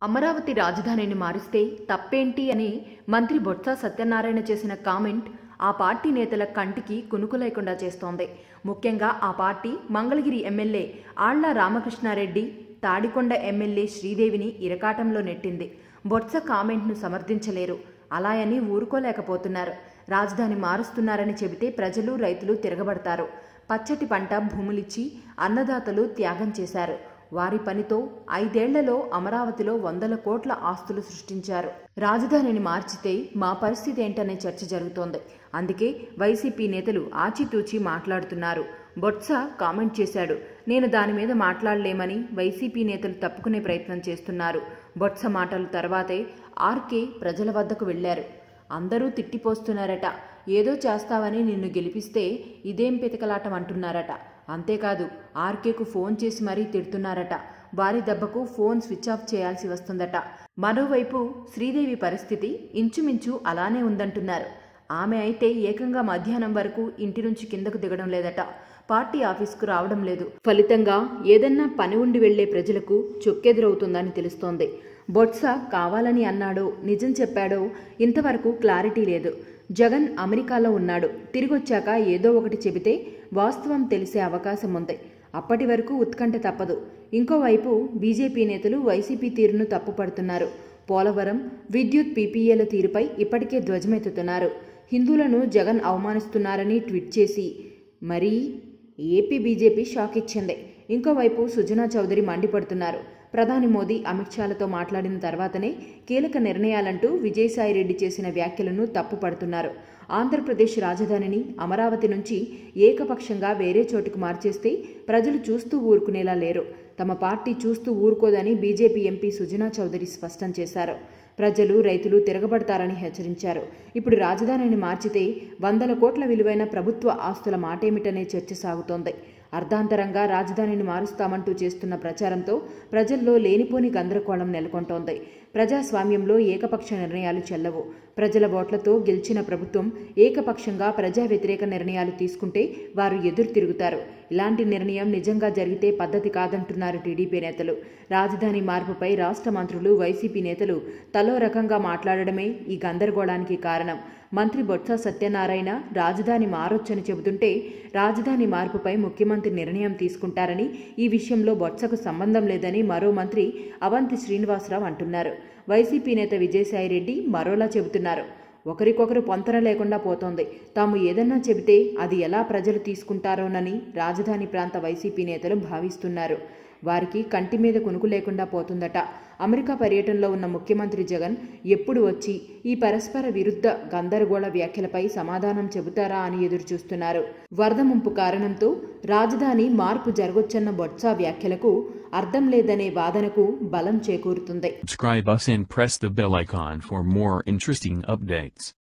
అమరావతి రాజధానిని మారిస్తే తప్పేంటి అని మంత్రి బొత్స సత్యనారాయణ చేసిన కామెంట్ ఆ పార్టీ నేతల కంటికి కునుకు లేకుండా చేస్తోంది ముఖ్యంగా ఆ party Mangalagiri MLA Alla Ramakrishna Reddy Tadikonda MLA శ్రీదేవిని ఇరకాటంలో నెట్టింది బొత్స కామెంట్ను సమర్థించలేరు అలా అని ఊరుకోలేకపోతున్నారు రాజధాని మారుస్తున్నారని చెబితే ప్రజలు రైతులు తిరగబడతారు పచ్చటి పంట భూములిచ్చి అన్నదాతలు త్యాగం చేశారు వారి పనితో ఐదేళ్లలో అమరావతిలో వందల కోట్ల ఆస్తులు సృష్టించారు రాజధానిని మార్చితే మా పరిస్థితి ఏంటనే చర్చ జరుగుతోంది అందుకే వైసీపీ నేతలు ఆచితూచి మాట్లాడుతున్నారు బొత్స కామెంట్ చేశాడు నేను దాని మీద మాట్లాడలేమని వైసీపీ నేతలు తప్పుకునే ప్రయత్నం చేస్తున్నారు బొత్స మాటల తర్వాతే ఆర్కే ప్రజల వద్దకు వెళ్లారు అందరూ తిట్టిపోస్తున్నారట ఏదో చేస్తావని నిన్ను గెలిపిస్తే ఇదేం పితకలాటం అంటున్నారట అంతేకాదు ఆర్కేకు ఫోన్ చేసి మరీ తిడుతున్నారట వారి దెబ్బకు ఫోన్ స్విచ్ ఆఫ్ చేయాల్సి వస్తుందట మరోవైపు శ్రీదేవి పరిస్థితి ఇంచుమించు అలానే ఉందంటున్నారు ఆమె అయితే ఏకంగా మధ్యాహ్నం వరకు ఇంటి నుంచి కిందకు దిగడం లేదట పార్టీ ఆఫీస్కు రావడం లేదు ఫలితంగా ఏదన్నా పని ఉండి వెళ్లే ప్రజలకు చొక్కెదురవుతుందని తెలుస్తోంది బొత్స కావాలని అన్నాడో నిజం చెప్పాడో ఇంతవరకు క్లారిటీ లేదు జగన్ అమెరికాలో ఉన్నాడు తిరిగొచ్చాక ఏదో ఒకటి చెబితే వాస్తవం తెలిసే అవకాశం ఉంది అప్పటి వరకు ఉత్కంఠ తప్పదు ఇంకోవైపు బీజేపీ నేతలు వైసీపీ తీరును తప్పుపడుతున్నారు పోలవరం విద్యుత్ పీపీఏల తీరుపై ఇప్పటికే ధ్వజమెత్తుతున్నారు హిందువులను జగన్ అవమానిస్తున్నారని ట్వీట్ చేసి మరీ ఏపీ బీజేపీ షాక్ ఇచ్చింది ఇంకోవైపు సుజనా చౌదరి మండిపడుతున్నారు ప్రధాని మోదీ అమిత్ షాలతో మాట్లాడిన తర్వాతనే కీలక నిర్ణయాలంటూ విజయసాయిరెడ్డి చేసిన వ్యాఖ్యలను తప్పుపడుతున్నారు ఆంధ్రప్రదేశ్ రాజధానిని అమరావతి నుంచి ఏకపక్షంగా వేరే చోటుకు మార్చేస్తే ప్రజలు చూస్తూ ఊరుకునేలా లేరు తమ పార్టీ చూస్తూ ఊరుకోదని బీజేపీ ఎంపీ సుజనా చౌదరి స్పష్టం చేశారు ప్రజలు రైతులు తిరగబడతారని హెచ్చరించారు ఇప్పుడు రాజధానిని మార్చితే వందల కోట్ల విలువైన ప్రభుత్వ ఆస్తుల మాటేమిటనే చర్చ సాగుతోంది అర్ధాంతరంగా రాజధానిని మారుస్తామంటూ చేస్తున్న ప్రచారంతో ప్రజల్లో లేనిపోని గందరగోళం నెలకొంటోంది ప్రజాస్వామ్యంలో ఏకపక్ష నిర్ణయాలు చెల్లవు ప్రజల ఓట్లతో గెలిచిన ప్రభుత్వం ఏకపక్షంగా ప్రజా వ్యతిరేక నిర్ణయాలు తీసుకుంటే వారు ఎదురు తిరుగుతారు ఇలాంటి నిర్ణయం నిజంగా జరిగితే పద్ధతి కాదంటున్నారు టీడీపీ నేతలు రాజధాని మార్పుపై రాష్ట్ర మంత్రులు వైసీపీ నేతలు తలో రకంగా మాట్లాడడమే ఈ గందరగోళానికి కారణం మంత్రి బొత్స సత్యనారాయణ రాజధాని మారొచ్చని చెబుతుంటే రాజధాని మార్పుపై ముఖ్యమంత్రి నిర్ణయం తీసుకుంటారని ఈ విషయంలో బొత్సకు సంబంధం లేదని మరో మంత్రి అవంతి శ్రీనివాసరావు అంటున్నారు వైసీపీ నేత విజయసాయిరెడ్డి మరోలా చెబుతున్నారు ఒకరికొకరు పొంతన లేకుండా పోతోంది తాము ఏదన్నా చెబితే అది ఎలా ప్రజలు తీసుకుంటారోనని రాజధాని ప్రాంత వైసీపీ నేతలు భావిస్తున్నారు వారికి కంటి మీద కునుకు లేకుండా పోతుందట అమెరికా పర్యటనలో ఉన్న ముఖ్యమంత్రి జగన్ ఎప్పుడు వచ్చి ఈ పరస్పర విరుద్ధ గందరగోళ వ్యాఖ్యలపై సమాధానం చెబుతారా అని ఎదురుచూస్తున్నారు వరద ముంపు కారణంతో రాజధాని మార్పు జరగొచ్చన్న బొత్స వ్యాఖ్యలకు అర్థం లేదనే వాదనకు బలం చేకూరుతుంది Subscribe us and press the bell icon for more interesting updates.